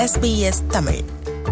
SBS Tamil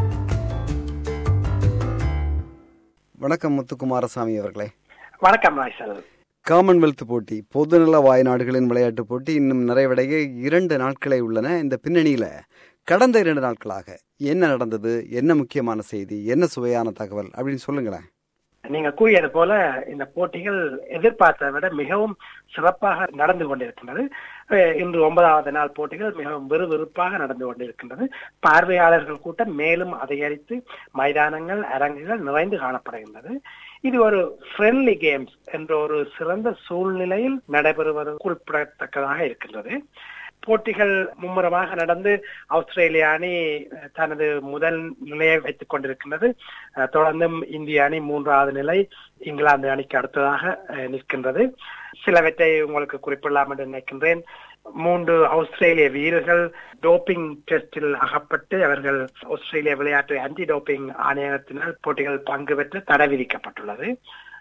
வணக்கம் முத்துக்குமாரசாமி அவர்களே வணக்கம் ராய்சல் காமன்வெல்த் போட்டி பொதுநல வாய்நாடுகளின் விளையாட்டுப் போட்டி இன்னும் நிறைவடைய இரண்டு நாட்களே உள்ளன இந்த பின்னணியில கடந்த இரண்டு நாட்களாக என்ன நடந்தது என்ன முக்கியமான செய்தி என்ன சுவையான தகவல் அப்படின்னு சொல்லுங்களேன் நீங்க கூறியது போல இந்த போட்டிகள் எதிர்பார்த்ததை விட மிகவும் சிறப்பாக நடந்து கொண்டிருக்கின்றது அஹ் இன்று ஒன்பதாவது நாள் போட்டிகள் மிகவும் விறுவிறுப்பாக நடந்து கொண்டிருக்கின்றது பார்வையாளர்கள் கூட்டம் மேலும் அதிகரித்து மைதானங்கள் அரங்குகள் நிறைந்து காணப்படுகின்றது இது ஒரு ஃப்ரெண்ட்லி கேம்ஸ் என்ற ஒரு சிறந்த சூழ்நிலையில் நடைபெறுவது குறிப்பிடத்தக்கதாக இருக்கின்றது போட்டிகள் மும்முரமாக நடந்து ஆஸ்திரேலிய அணி அஹ், தனது முதல் நிலையை வைத்துக் கொண்டிருக்கின்றது அஹ், தொடர்ந்தும் இந்திய அணி மூன்றாவது நிலை இங்கிலாந்து அணிக்கு அடுத்ததாக அஹ், நிற்கின்றது சிலவற்றை உங்களுக்கு குறிப்பிடலாம் என்று நினைக்கின்றேன் மூன்று ஆஸ்திரேலிய வீரர்கள் டோப்பிங் டெஸ்டில் அகப்பட்டு அவர்கள் ஆஸ்திரேலிய விளையாட்டு ஆன்டி டோப்பிங் ஆணையத்தினால் போட்டிகள் பங்கு பெற்று தடை விதிக்கப்பட்டுள்ளது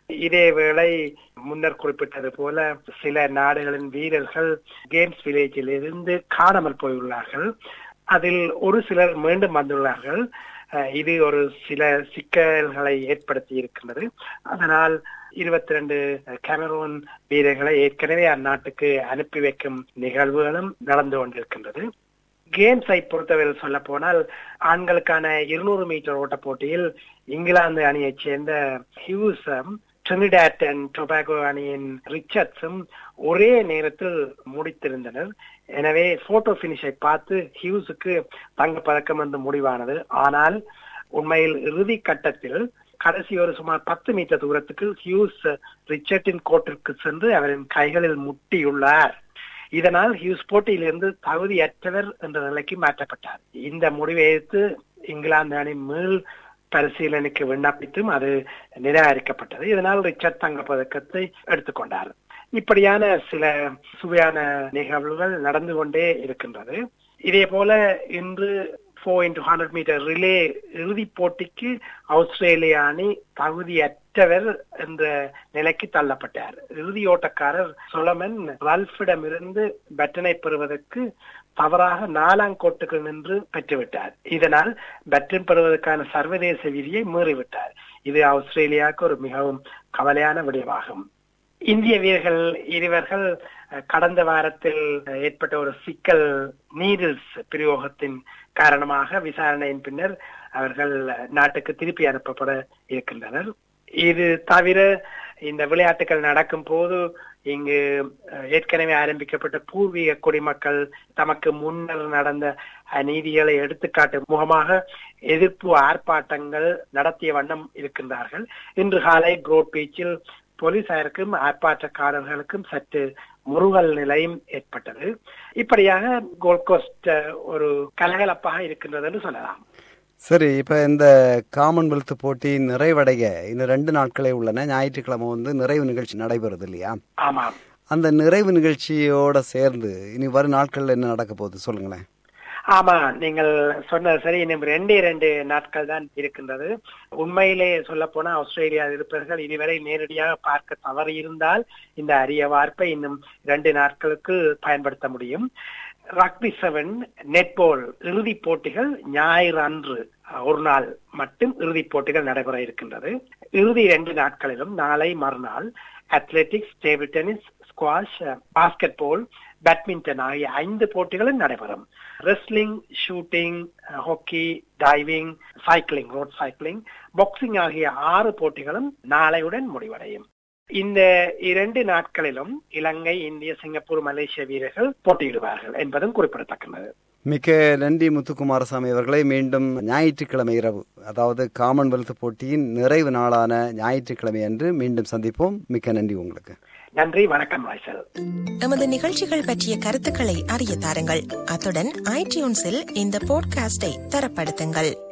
இதேவேளை முன்னர் குறிப்பிட்டது போல சில நாடுகளின் வீரர்கள் கேம்ஸ் வில்லேஜில் இருந்து காணாமல் போயுள்ளார்கள் அதில் ஒரு சிலர் மீண்டும் வந்துள்ளார்கள் அஹ் இது ஒரு சில சிக்கல்களை ஏற்படுத்தி இருக்கின்றது அதனால் இருபத்தி ரெண்டு கேமரூன் வீரர்களை ஏற்கனவே அந்நாட்டுக்கு அனுப்பி வைக்கும் நிகழ்வுகளும் நடந்து கொண்டிருக்கின்றது கேம்ஸை பொறுத்தவரை சொல்ல போனால் ஆண்களுக்கான இருநூறு மீட்டர் ஓட்ட போட்டியில் இங்கிலாந்து அணியைச் சேர்ந்த ஹியூஸும் ட்ரினிடாட் அண்ட் டொபாகோ அணியின் ரிச்சர்ட்ஸும் ஒரே நேரத்தில் முடித்திருந்தனர் எனவே போட்டோ பினிஷை பார்த்து ஹியூஸுக்கு தங்கப்பதக்கம் என்று முடிவானது ஆனால் உண்மையில் இறுதி கட்டத்தில் கடைசி ஒரு சுமார் பத்து மீட்டர் தூரத்துக்கு ஹியூஸ் ரிச்சர்டின் கோட்டிற்கு சென்று அவரின் கைகளில் முட்டியுள்ளார் இதனால் ஹியூஸ் போட்டியிலிருந்து தகுதியற்றவர் என்ற நிலைக்கு மாற்றப்பட்டார் இந்த முடிவை எதிர்த்து இங்கிலாந்து அணி மீள் பரிசீலனைக்கு விண்ணப்பித்தும் அது நிராகரிக்கப்பட்டது இதனால் ரிச்சர்ட் தங்கப்பதக்கத்தை எடுத்துக்கொண்டார் இப்படியான சில சுவையான நிகழ்வுகள் நடந்து கொண்டே இருக்கின்றது இதே போல இன்று four into hundred metre relay இறுதிப் போட்டிக்கு ஆஸ்திரேலிய அணி தகுதியற்றவர் என்ற நிலைக்கு தள்ளப்பட்டார் இறுதி ஓட்டக்காரர் சொலமன் ரல்ஃபிடமிருந்து பேட்டனை பெறுவதற்கு தவறாக நாலாம் கோட்டுக்கு நின்று பெற்றுவிட்டார் இதனால் பேட்டன் பெறுவதற்கான சர்வதேச விதியை மீறிவிட்டார் இது ஆஸ்திரேலியாவுக்கு ஒரு மிகவும் கவலையான விடயமாகும் இந்திய வீரர்கள் இருவர்கள் அஹ், கடந்த வாரத்தில் அஹ், ஏற்பட்ட ஒரு சிக்கல் நீடில்ஸ் பிரயோகத்தின் காரணமாக விசாரணையின் பின்னர் அவர்கள் அஹ், நாட்டுக்கு திருப்பி அனுப்பப்பட இருக்கின்றனர் இது தவிர இந்த விளையாட்டுகள் நடக்கும் போது இங்கு அஹ், ஏற்கனவே ஆரம்பிக்கப்பட்ட பூர்வீக குடிமக்கள் தமக்கு முன்னர் நடந்த அநீதிகளை எடுத்துக்காட்டும் முகமாக எதிர்ப்பு ஆர்ப்பாட்டங்கள் நடத்திய வண்ணம் இருக்கின்றார்கள் இன்று காலை குரோட் பீச்சில் போலீசாருக்கும் ஆர்ப்பாட்டக்காரர்களுக்கும் சற்று முருகல் நிலையும் ஏற்பட்டது இப்படியாக கோல்ட் கோஸ்ட் அஹ், ஒரு கலகலப்பாக இருக்கின்றது என்று சொல்லலாம் சரி இப்ப இந்த காமன்வெல்த் போட்டி நிறைவடைய இன்னும் ரெண்டு நாட்களே உள்ளன ஞாயிற்றுக்கிழமை வந்து நிறைவு நிகழ்ச்சி நடைபெறுது இல்லையா ஆமாம் அந்த நிறைவு நிகழ்ச்சியோட சேர்ந்து இனி வரும் நாட்கள்ல என்ன நடக்க போகுது சொல்லுங்களேன் ஆமா நீங்கள் சொன்னது சரி இன்னும் ரெண்டே ரெண்டு நாட்கள் தான் இருக்கின்றது உண்மையிலே சொல்ல போனா ஆஸ்திரேலியா இருப்பவர்கள் இதுவரை நேரடியாக பார்க்க தவறி இருந்தால் இந்த அரிய வார்ப்பை இன்னும் ரெண்டு நாட்களுக்கு பயன்படுத்த முடியும் ரக்பி செவன் நெட்பால் இறுதிப் போட்டிகள் ஞாயிறு அன்று அஹ், ஒரு நாள் மட்டும் இறுதிப் போட்டிகள் நடைபெற இருக்கின்றது இறுதி ரெண்டு நாட்களிலும் நாளை மறுநாள் athletics table tennis squash basketball badminton ஆகிய ஐந்து போட்டிகளும் நடைபெறும் wrestling shooting hockey diving cycling road cycling boxing ஆகிய ஆறு போட்டிகளும் நாளையுடன் முடிவடையும் இந்த இரண்டு நாட்களிலும் இலங்கை இந்திய சிங்கப்பூர் மலேசிய வீரர்கள் போட்டியிடுவார்கள் என்பதும் குறிப்பிடத்தக்கது மிக்க நன்றி முத்துக்குமாரசாமி அவர்களை மீண்டும் ஞாயிற்றுக்கிழமை இரவு அதாவது காமன்வெல்த் போட்டியின் நிறைவு நாளான ஞாயிற்றுக்கிழமை அன்று மீண்டும் சந்திப்போம் மிக்க நன்றி உங்களுக்கு நன்றி வணக்கம் ராய்சல் எமது நிகழ்ச்சிகள் பற்றிய கருத்துக்களை அறிய தாருங்கள் அத்துடன் ஐடியூன்ஸில் இந்த போட்காஸ்டை தரப்படுத்துங்கள்